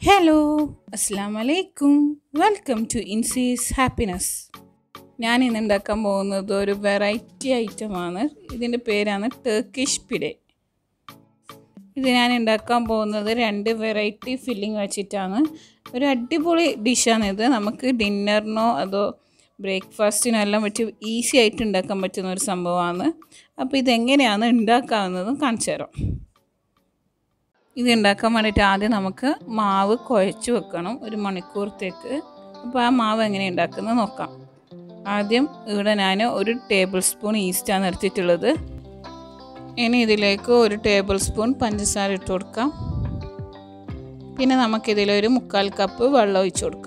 hello അസ്സാം വലൈക്കും welcome to ഇൻസീസ് happiness ഞാൻ ഇന്ന് ഉണ്ടാക്കാൻ പോകുന്നത് ഒരു വെറൈറ്റി ഐറ്റമാണ് ഇതിൻ്റെ പേരാണ് ടർക്കിഷ് പിടെ ഇത് ഞാൻ ഉണ്ടാക്കാൻ പോകുന്നത് രണ്ട് വെറൈറ്റി ഫില്ലിംഗ് വെച്ചിട്ടാണ് ഒരു അടിപൊളി ഡിഷാണിത് നമുക്ക് ഡിന്നറിനോ അതോ ബ്രേക്ക്ഫാസ്റ്റിനോ എല്ലാം പറ്റി ഈസി ആയിട്ട് ഉണ്ടാക്കാൻ പറ്റുന്ന ഒരു സംഭവമാണ് അപ്പോൾ ഇതെങ്ങനെയാണ് ഉണ്ടാക്കാവുന്നതും കാണിച്ചു തരാം ഇത് ഉണ്ടാക്കാൻ വേണ്ടിയിട്ട് ആദ്യം നമുക്ക് മാവ് കുഴച്ച് വെക്കണം ഒരു മണിക്കൂറത്തേക്ക് അപ്പോൾ ആ മാവ് എങ്ങനെ ഉണ്ടാക്കുന്നത് നോക്കാം ആദ്യം ഇവിടെ ഞാൻ ഒരു ടേബിൾ സ്പൂൺ ഈസ്റ്റാണ് എടുത്തിട്ടുള്ളത് ഇനി ഇതിലേക്ക് ഒരു ടേബിൾ സ്പൂൺ പഞ്ചസാര ഇട്ട് കൊടുക്കാം പിന്നെ നമുക്കിതിലൊരു മുക്കാൽ കപ്പ് വെള്ളം ഒഴിച്ച് കൊടുക്കാം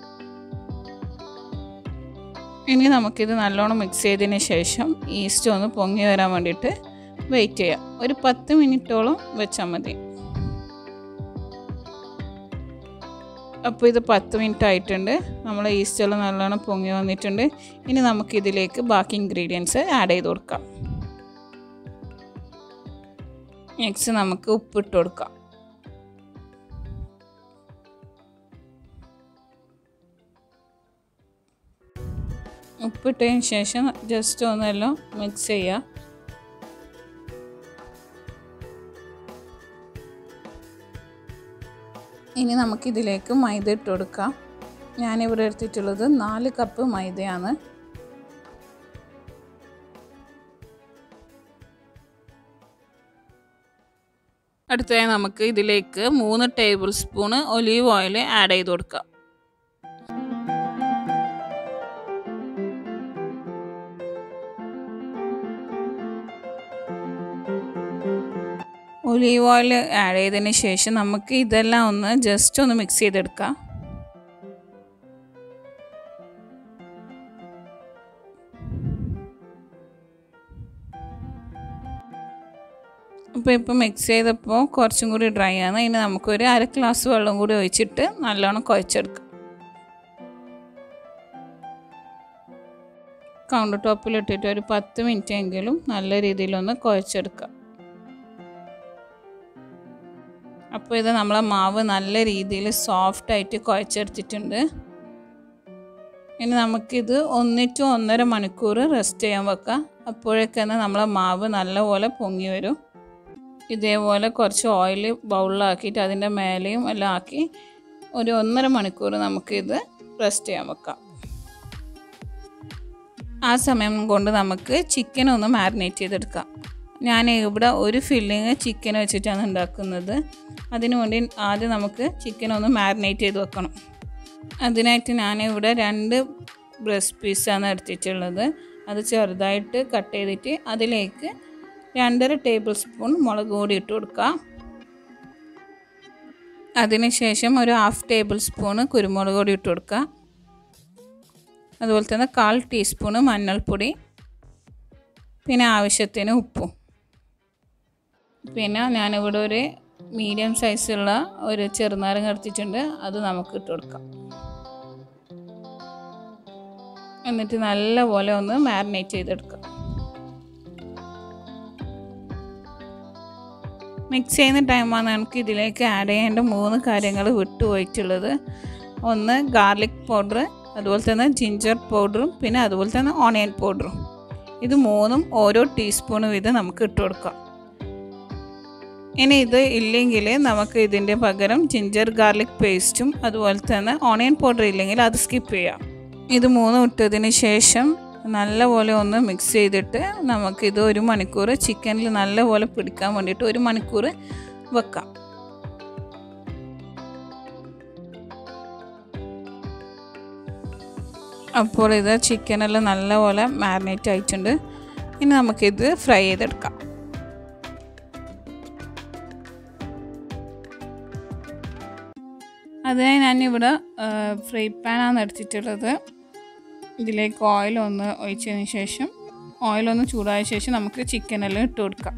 ഇനി നമുക്കിത് നല്ലോണം മിക്സ് ചെയ്തതിന് ശേഷം ഈസ്റ്റ് ഒന്ന് പൊങ്ങി വരാൻ വേണ്ടിയിട്ട് വെയിറ്റ് ചെയ്യാം ഒരു പത്ത് മിനിറ്റോളം വെച്ചാൽ മതി അപ്പോൾ ഇത് പത്ത് മിനിറ്റ് ആയിട്ടുണ്ട് നമ്മൾ ഈസ്റ്റെല്ലാം നല്ലോണം പൊങ്ങി വന്നിട്ടുണ്ട് ഇനി നമുക്കിതിലേക്ക് ബാക്കി ഇൻഗ്രീഡിയൻസ് ആഡ് ചെയ്ത് കൊടുക്കാം നെക്സ്റ്റ് നമുക്ക് ഉപ്പിട്ട് കൊടുക്കാം ഉപ്പിട്ടതിന് ശേഷം ജസ്റ്റ് ഒന്നെല്ലാം മിക്സ് ചെയ്യുക ഇനി നമുക്കിതിലേക്ക് മൈദ ഇട്ട് കൊടുക്കാം ഞാനിവിടെ എടുത്തിട്ടുള്ളത് നാല് കപ്പ് മൈദയാണ് അടുത്തതായി നമുക്ക് ഇതിലേക്ക് മൂന്ന് tablespoon olive oil add ചെയ്ത് കൊടുക്കാം ഒലീവ് ഓയിൽ ആഡ് ചെയ്തതിന് ശേഷം നമുക്ക് ഇതെല്ലാം ഒന്ന് ജസ്റ്റ് ഒന്ന് മിക്സ് ചെയ്തെടുക്കാം അപ്പോൾ ഇപ്പോൾ മിക്സ് ചെയ്തപ്പോൾ കുറച്ചും കൂടി ഡ്രൈ ആണ് ഇനി നമുക്കൊരു അര ഗ്ലാസ് വെള്ളം കൂടി ഒഴിച്ചിട്ട് നല്ലോണം കുഴച്ചെടുക്കാം കൗണ്ടർ ടോപ്പിൽ ഇട്ടിട്ട് ഒരു പത്ത് മിനിറ്റ് എങ്കിലും നല്ല രീതിയിലൊന്ന് കുഴച്ചെടുക്കാം അപ്പോൾ ഇത് നമ്മളെ മാവ് നല്ല രീതിയിൽ സോഫ്റ്റായിട്ട് കുഴച്ചെടുത്തിട്ടുണ്ട് ഇനി നമുക്കിത് ഒന്നിറ്റു ഒന്നര മണിക്കൂർ റെസ്റ്റ് ചെയ്യാൻ വെക്കാം അപ്പോഴേക്കാണ് നമ്മളെ മാവ് നല്ലപോലെ പൊങ്ങി വരും ഇതേപോലെ കുറച്ച് ഓയിൽ ബൗളിലാക്കിയിട്ട് അതിൻ്റെ മേലെയും എല്ലാം ആക്കി ഒരു ഒന്നര മണിക്കൂർ നമുക്കിത് റെസ്റ്റ് ചെയ്യാൻ വെക്കാം ആ സമയം കൊണ്ട് നമുക്ക് ചിക്കൻ ഒന്ന് മാരിനേറ്റ് ചെയ്തെടുക്കാം ഞാൻ ഇവിടെ ഒരു ഫില്ലിങ് ചിക്കൻ വെച്ചിട്ടാണ് ഉണ്ടാക്കുന്നത് അതിനു വേണ്ടി ആദ്യം നമുക്ക് ചിക്കൻ ഒന്ന് മാരിനേറ്റ് ചെയ്ത് വെക്കണം അതിനായിട്ട് ഞാനിവിടെ രണ്ട് ബ്രസ്റ്റ് പീസാണ് എടുത്തിട്ടുള്ളത് അത് ചെറുതായിട്ട് കട്ട് ചെയ്തിട്ട് അതിലേക്ക് രണ്ടര ടേബിൾ സ്പൂൺ മുളക് പൊടി ഇട്ട് കൊടുക്കുക അതിനുശേഷം ഒരു ഹാഫ് ടേബിൾ സ്പൂണ് കുരുമുളക് പൊടി ഇട്ട് കൊടുക്കുക അതുപോലെ തന്നെ കാൽ ടീസ്പൂണ് മഞ്ഞൾപ്പൊടി പിന്നെ ആവശ്യത്തിന് ഉപ്പും പിന്നെ ഞാനിവിടെ ഒരു മീഡിയം സൈസുള്ള ഒരു ചെറുനാരങ്ങ എടുത്തിട്ടുണ്ട് അത് നമുക്ക് ഇട്ട് കൊടുക്കാം എന്നിട്ട് നല്ലപോലെ ഒന്ന് മാരിനേറ്റ് ചെയ്തെടുക്കാം മിക്സ് ചെയ്യുന്ന ടൈമാണ് നമുക്ക് ഇതിലേക്ക് ആഡ് ചെയ്യേണ്ട മൂന്ന് കാര്യങ്ങൾ വിട്ടുപോയിട്ടുള്ളത് ഒന്ന് ഗാർലിക് പൗഡർ അതുപോലെ തന്നെ ജിഞ്ചർ പൗഡറും പിന്നെ അതുപോലെ തന്നെ ഓണിയൻ പൗഡറും ഇത് മൂന്നും ഓരോ ടീസ്പൂൺ വീതം നമുക്ക് ഇട്ട് കൊടുക്കാം ഇനി ഇത് ഇല്ലെങ്കിൽ നമുക്ക് ഇതിൻ്റെ പകരം ജിഞ്ചർ ഗാർലിക് പേസ്റ്റും അതുപോലെ തന്നെ ഓണിയൻ പൗഡർ ഇല്ലെങ്കിൽ അത് സ്കിപ്പ് ചെയ്യാം ഇത് മൂന്നും ഇട്ടതിന് ശേഷം നല്ലപോലെ ഒന്ന് മിക്സ് ചെയ്തിട്ട് നമുക്കിത് ഒരു മണിക്കൂർ ചിക്കനിൽ നല്ലപോലെ പിടിക്കാൻ വേണ്ടിയിട്ട് ഒരു മണിക്കൂർ വെക്കാം അപ്പോൾ ഇത് ചിക്കനെല്ലാം നല്ലപോലെ മാരിനേറ്റ് ആയിട്ടുണ്ട് ഇനി നമുക്കിത് ഫ്രൈ ചെയ്തെടുക്കാം അതിനായി ഞാനിവിടെ ഫ്രൈ പാനാണ് എടുത്തിട്ടുള്ളത് ഇതിലേക്ക് ഓയിൽ ഒന്ന് ഒഴിച്ചതിന് ശേഷം ഓയിലൊന്ന് ചൂടായ ശേഷം നമുക്ക് ചിക്കനെല്ലാം ഇട്ട് കൊടുക്കാം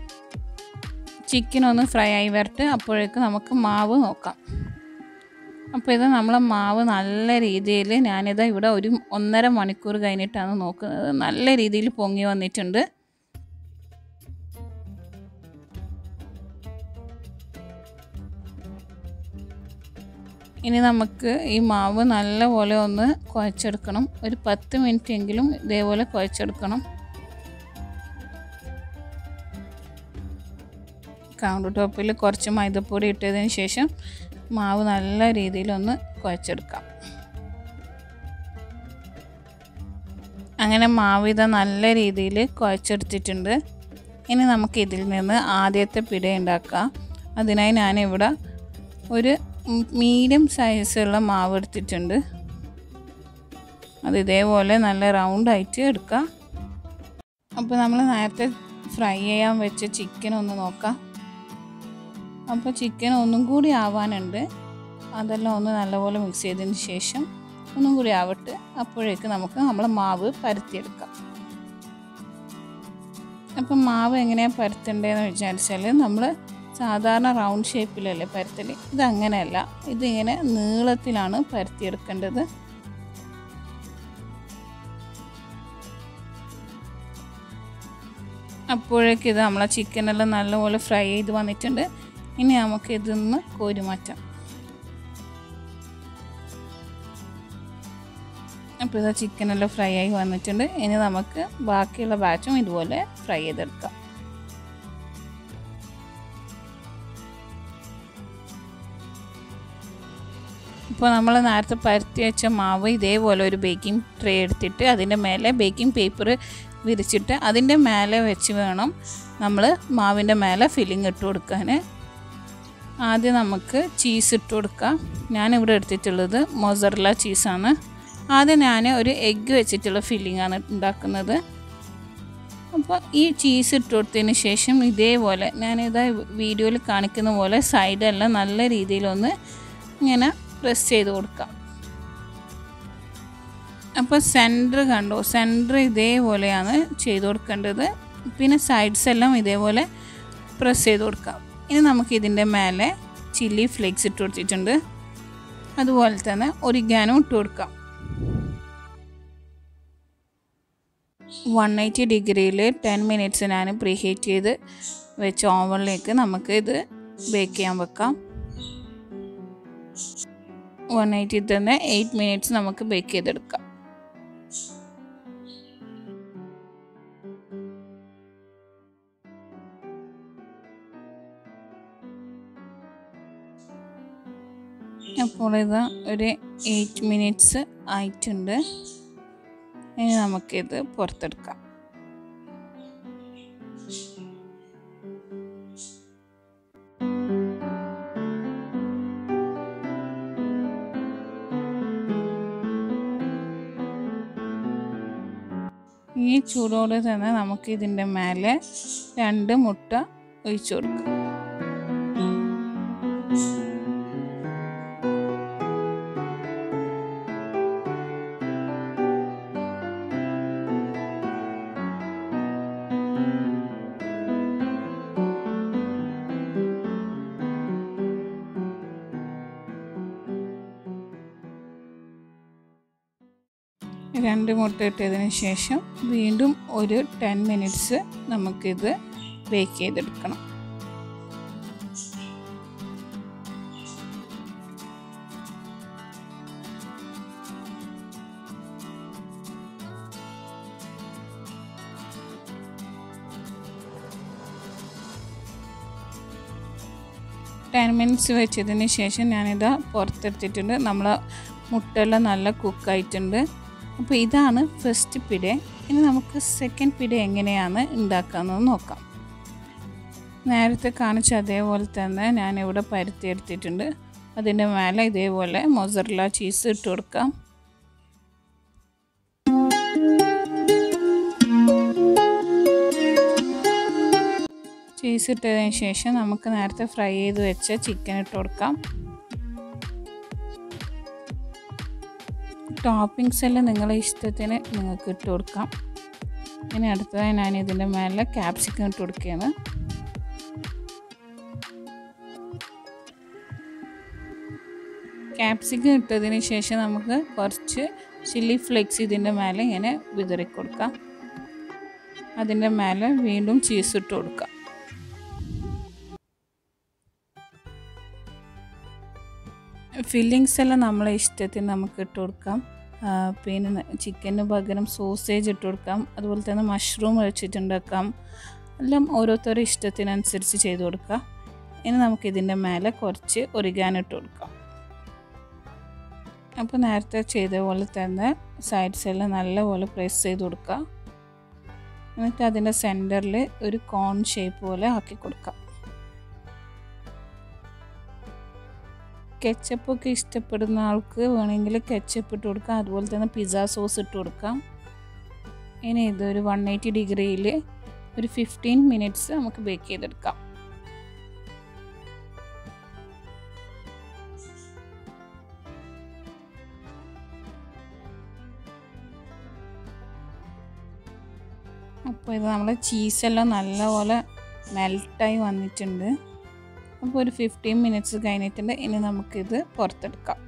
ചിക്കൻ ഒന്ന് ഫ്രൈ ആയി വരട്ടെ അപ്പോഴേക്ക് നമുക്ക് മാവ് നോക്കാം അപ്പോൾ ഇത് നമ്മളെ മാവ് നല്ല രീതിയിൽ ഞാനിത് ഇവിടെ ഒരു ഒന്നര മണിക്കൂർ കഴിഞ്ഞിട്ടാണ് നോക്കുന്നത് നല്ല രീതിയിൽ പൊങ്ങി വന്നിട്ടുണ്ട് ഇനി നമുക്ക് ഈ മാവ് നല്ലപോലെ ഒന്ന് കുഴച്ചെടുക്കണം ഒരു പത്ത് മിനിറ്റ് എങ്കിലും ഇതേപോലെ കുഴച്ചെടുക്കണം കൗണ്ടർ ടോപ്പിൽ കുറച്ച് മൈദപ്പൊടി ഇട്ടതിന് ശേഷം മാവ് നല്ല രീതിയിലൊന്ന് കുഴച്ചെടുക്കാം അങ്ങനെ മാവ് ഇത് നല്ല രീതിയിൽ കുഴച്ചെടുത്തിട്ടുണ്ട് ഇനി നമുക്ക് ഇതിൽ നിന്ന് ആദ്യത്തെ പിട ഉണ്ടാക്കാം അതിനായി ഞാനിവിടെ ഒരു മീഡിയം സൈസുള്ള മാവ് എടുത്തിട്ടുണ്ട് അത് ഇതേപോലെ നല്ല റൗണ്ടായിട്ട് എടുക്കാം അപ്പോൾ നമ്മൾ നേരത്തെ ഫ്രൈ ചെയ്യാൻ വെച്ച ചിക്കൻ ഒന്ന് നോക്കാം അപ്പോൾ ചിക്കൻ ഒന്നും കൂടി ആവാനുണ്ട് അതെല്ലാം ഒന്ന് നല്ലപോലെ മിക്സ് ചെയ്തതിന് ശേഷം ഒന്നും കൂടി ആവട്ടെ അപ്പോഴേക്ക് നമുക്ക് നമ്മൾ മാവ് പരത്തിയെടുക്കാം അപ്പം മാവ് എങ്ങനെയാണ് പരത്തേണ്ടതെന്ന് വിചാരിച്ചാൽ നമ്മൾ സാധാരണ റൗണ്ട് ഷേപ്പിലല്ലേ പരത്തൽ ഇതങ്ങനെയല്ല ഇതിങ്ങനെ നീളത്തിലാണ് പരത്തിയെടുക്കേണ്ടത് അപ്പോഴേക്ക് ഇത് നമ്മളെ ചിക്കനെല്ലാം നല്ലപോലെ ഫ്രൈ ചെയ്ത് വന്നിട്ടുണ്ട് ഇനി നമുക്ക് ഇതിന്ന് കോരി മാറ്റാം അപ്പോൾ ഇത് ചിക്കനെല്ലാം ഫ്രൈ ആയി വന്നിട്ടുണ്ട് ഇനി നമുക്ക് ബാക്കിയുള്ള ബാച്ചും ഇതുപോലെ ഫ്രൈ ചെയ്തെടുക്കാം ഇപ്പോൾ നമ്മൾ നേരത്തെ പരത്തി വെച്ച മാവ് ഇതേപോലെ ഒരു ബേക്കിംഗ് ട്രേ എടുത്തിട്ട് അതിൻ്റെ മേലെ ബേക്കിംഗ് പേപ്പർ വിരിച്ചിട്ട് അതിൻ്റെ മേലെ വെച്ച് വേണം നമ്മൾ മാവിൻ്റെ മേലെ ഫില്ലിങ് ഇട്ട് കൊടുക്കാൻ ആദ്യം നമുക്ക് ചീസ് ഇട്ട് കൊടുക്കാം ഞാനിവിടെ എടുത്തിട്ടുള്ളത് മൊസറല ചീസാണ് ആദ്യം ഞാൻ ഒരു എഗ്ഗ് വെച്ചിട്ടുള്ള ഫില്ലിംഗ് ആണ് ഉണ്ടാക്കുന്നത് അപ്പോൾ ഈ ചീസ് ഇട്ട് കൊടുത്തതിന് ശേഷം ഇതേപോലെ ഞാനിതാ വീഡിയോയിൽ കാണിക്കുന്ന പോലെ സൈഡെല്ലാം നല്ല രീതിയിലൊന്ന് ഇങ്ങനെ പ്രസ് ചെയ്ത് കൊടുക്കാം അപ്പോൾ സെൻറ്റർ കണ്ടോ സെൻറ്റർ ഇതേപോലെയാണ് ചെയ്ത് കൊടുക്കേണ്ടത് പിന്നെ സൈഡ്സ് എല്ലാം ഇതേപോലെ പ്രസ് ചെയ്ത് കൊടുക്കാം ഇനി നമുക്ക് ഇതിൻ്റെ മേലെ ചില്ലി ഫ്ലേക്സ് ഇട്ട് കൊടുത്തിട്ടുണ്ട് അതുപോലെ തന്നെ ഒരിഗാനും ഇട്ട് കൊടുക്കാം വൺ എയ്റ്റി ഡിഗ്രിയിൽ ടെൻ മിനിറ്റ്സ് ഞാൻ പ്രീ ഹീറ്റ് ചെയ്ത് വെച്ച ഓവനിലേക്ക് നമുക്ക് ഇത് ബേക്ക് ചെയ്യാൻ വെക്കാം വൺ എയ്റ്റി തന്നെ എയ്റ്റ് മിനിറ്റ്സ് നമുക്ക് ബേക്ക് ചെയ്തെടുക്കാം അപ്പോൾ ഇത് ഒരു എയ്റ്റ് മിനിറ്റ്സ് ആയിട്ടുണ്ട് ഇനി നമുക്കിത് പുറത്തെടുക്കാം ഈ ചൂടോടെ തന്നെ നമുക്ക് ഇതിൻ്റെ മേലെ രണ്ട് മുട്ട ഒഴിച്ചു കൊടുക്കാം രണ്ട് മുട്ട ഇട്ടതിന് ശേഷം വീണ്ടും ഒരു ടെൻ മിനിറ്റ്സ് നമുക്കിത് ബേക്ക് ചെയ്തെടുക്കണം ടെൻ മിനിറ്റ്സ് വെച്ചതിന് ശേഷം ഞാനിത് പുറത്തെടുത്തിട്ടുണ്ട് നമ്മൾ മുട്ടെല്ലാം നല്ല കുക്കായിട്ടുണ്ട് അപ്പോൾ ഇതാണ് ഫസ്റ്റ് പിട ഇനി നമുക്ക് സെക്കൻഡ് പിട എങ്ങനെയാണ് ഉണ്ടാക്കാമെന്ന് നോക്കാം നേരത്തെ കാണിച്ച അതേപോലെ തന്നെ ഞാനിവിടെ പരുത്തി എടുത്തിട്ടുണ്ട് അതിൻ്റെ മേലെ ഇതേപോലെ മൊസറല ചീസ് ഇട്ട് കൊടുക്കാം ചീസ് ഇട്ടതിന് ശേഷം നമുക്ക് നേരത്തെ ഫ്രൈ ചെയ്ത് വെച്ച ചിക്കൻ ഇട്ട് കൊടുക്കാം ടോപ്പിങ്സ് എല്ലാം നിങ്ങളെ ഇഷ്ടത്തിന് നിങ്ങൾക്ക് ഇട്ട് കൊടുക്കാം ഇനി അടുത്തതായി ഞാൻ ഇതിൻ്റെ മേലെ ക്യാപ്സിക്കം ഇട്ട് കൊടുക്കുകയാണ് ക്യാപ്സിക്കം ഇട്ടതിന് ശേഷം നമുക്ക് കുറച്ച് ചില്ലി ഫ്ലേക്സ് ഇതിൻ്റെ മേലെ ഇങ്ങനെ വിതറി കൊടുക്കാം അതിൻ്റെ മേലെ വീണ്ടും ചീസ് ഇട്ട് കൊടുക്കാം ഫില്ലിങ്സ് എല്ലാം നമ്മളെ ഇഷ്ടത്തിന് നമുക്ക് ഇട്ട് കൊടുക്കാം പിന്നെ ചിക്കന് പകരം സോസേജ് ഇട്ട് കൊടുക്കാം അതുപോലെ തന്നെ മഷ്റൂം വെച്ചിട്ടുണ്ടാക്കാം എല്ലാം ഓരോരുത്തരുടെ ഇഷ്ടത്തിനനുസരിച്ച് ചെയ്ത് കൊടുക്കാം ഇനി നമുക്ക് ഇതിൻ്റെ മേലെ കുറച്ച് ഒരിഗാനോ ഇട്ട് കൊടുക്കാം അപ്പോൾ നേരത്തെ ചെയ്ത പോലെ തന്നെ സൈഡ്സ് എല്ലാം നല്ലപോലെ പ്രസ് ചെയ്ത് കൊടുക്കുക എന്നിട്ട് അതിൻ്റെ സെൻറ്ററിൽ ഒരു കോൺ ഷേപ്പ് പോലെ ആക്കി കൊടുക്കാം കെച്ചപ്പൊക്കെ ഇഷ്ടപ്പെടുന്ന ആൾക്ക് വേണമെങ്കിൽ കെച്ചപ്പ് ഇട്ട് കൊടുക്കാം അതുപോലെ തന്നെ പിസ്സ സോസ് ഇട്ട് കൊടുക്കാം ഇനി ഇതൊരു വൺ എയ്റ്റി ഡിഗ്രിയിൽ ഒരു ഫിഫ്റ്റീൻ മിനിറ്റ്സ് നമുക്ക് ബേക്ക് ചെയ്തെടുക്കാം അപ്പോൾ ഇത് നമ്മൾ ചീസെല്ലാം നല്ലപോലെ മെൽട്ടായി വന്നിട്ടുണ്ട് അപ്പോൾ ഒരു ഫിഫ്റ്റീൻ മിനിറ്റ്സ് കഴിഞ്ഞിട്ടുണ്ട് ഇനി നമുക്കിത് പുറത്തെടുക്കാം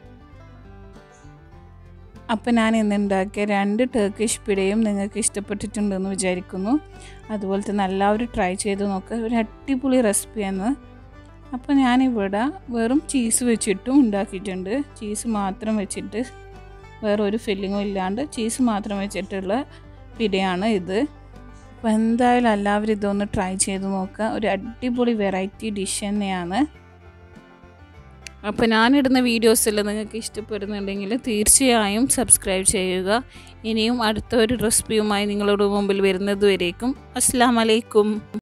അപ്പോൾ ഞാൻ ഇന്ന് ഉണ്ടാക്കിയ രണ്ട് ടർക്കിഷ് പിടയും നിങ്ങൾക്ക് ഇഷ്ടപ്പെട്ടിട്ടുണ്ടെന്ന് വിചാരിക്കുന്നു അതുപോലെ തന്നെ എല്ലാവരും ട്രൈ ചെയ്ത് നോക്കുക ഒരു അടിപൊളി റെസിപ്പിയാണ് അപ്പോൾ ഞാനിവിടെ വെറും ചീസ് വെച്ചിട്ടും ഉണ്ടാക്കിയിട്ടുണ്ട് ചീസ് മാത്രം വെച്ചിട്ട് വേറെ ഒരു ഫില്ലിങ്ങും ഇല്ലാണ്ട് ചീസ് മാത്രം വെച്ചിട്ടുള്ള പിടയാണ് ഇത് അപ്പോൾ എന്തായാലും എല്ലാവരും ഇതൊന്ന് ട്രൈ ചെയ്ത് നോക്കുക ഒരു അടിപൊളി വെറൈറ്റി ഡിഷ് തന്നെയാണ് അപ്പോൾ ഞാനിടുന്ന വീഡിയോസെല്ലാം നിങ്ങൾക്ക് ഇഷ്ടപ്പെടുന്നുണ്ടെങ്കിൽ തീർച്ചയായും സബ്സ്ക്രൈബ് ചെയ്യുക ഇനിയും അടുത്ത ഒരു റെസിപ്പിയുമായി നിങ്ങളുടെ മുമ്പിൽ വരുന്നത് വരേക്കും അസ്സാം വലൈക്കും